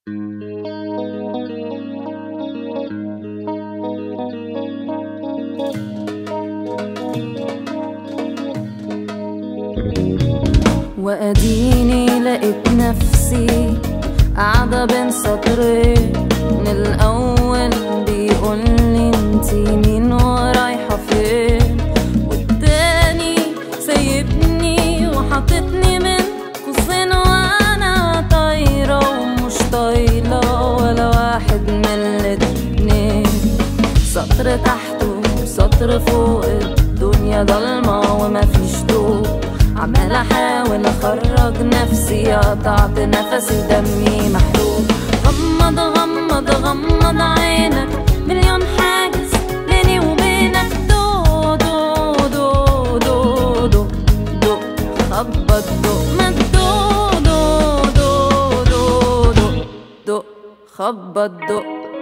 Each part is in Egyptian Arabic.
وأديني لقيت نفسي قاعدة بين سطرين من الأول بيقولي انتي مين ورايحة فين والتاني سايبني وحاططني من قوسين وأنا طايرة ومش طايلة ولا واحد من الاتنين سطر تحت وسطر فوق الدنيا ضلمة ومفيش ضوء عمال احاول اخرج نفسي قطعت نفسي دمي محروق غمض غمض غمض عينك مليون حاجز بيني وبينك دو دو دو دو دو دو خبط دو ما دو دو دو دو دو دو خبط دو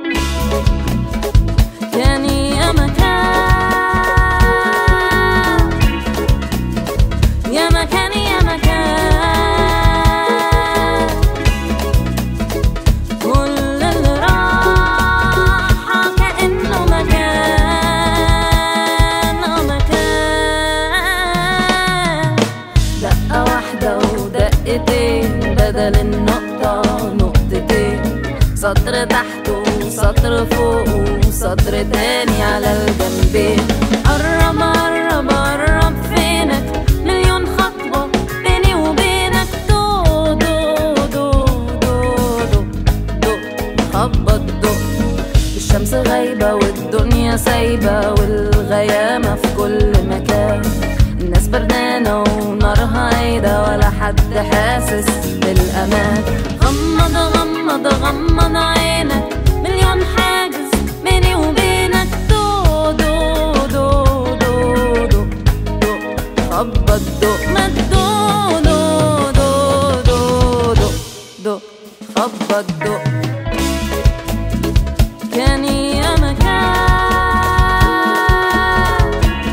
كاني يا مكان يا مكان يا مكان كل اللي راح كأنه مكان آه مكان دقة واحدة ودقتين بدل النقطة نقطتين سطر تحت وسطر فوق وسطر تاني على الجنبين قرب قرب قرب فينك مليون خطوة بيني وبينك دو دو دو دو دو دو خبط دو الشمس غايبة والدنيا سايبة والغيامة في كل مكان الناس بردانة ونارها عايدة ولا حد حاسس بالأمان غمض غمض غمض عينك مليون حاجز بيني وبينك دو دو دو دو دو دو خبط دو ما دو دو دو دو دو دو خبط دو كاني يا مكان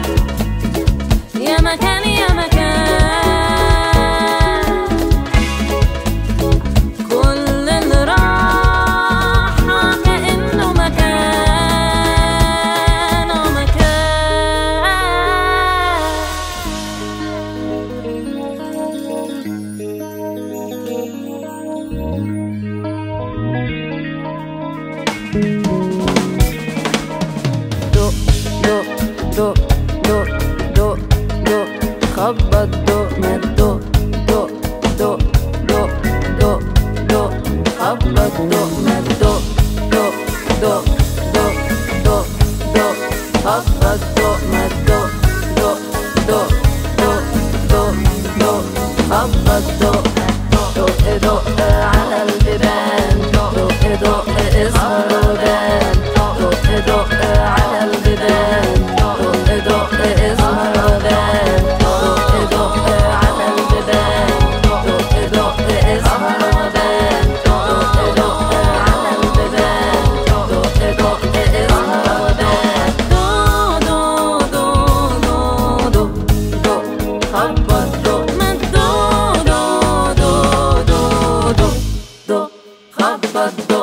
يا مكان يا مكان كل اللي راح كأنه مكان آه مكان دو دو دو دو دو دو خبط دو ما دو دو دو دو دو دو خبط دو ما دو دو دو دو دو دو خبط دو ما دو دو دو دو دو دو خبط دو دق دق على البيبان دق دق اسهر وبان دق دق على البيبان دق دق اسهر وبان دق دق على البيبان دق دق اسهر وبان دق دق على البيبان دق دق اسهر وبان دو دو دو دو دو دو خبط دو ما دو دو دو دو دو دو خبط دو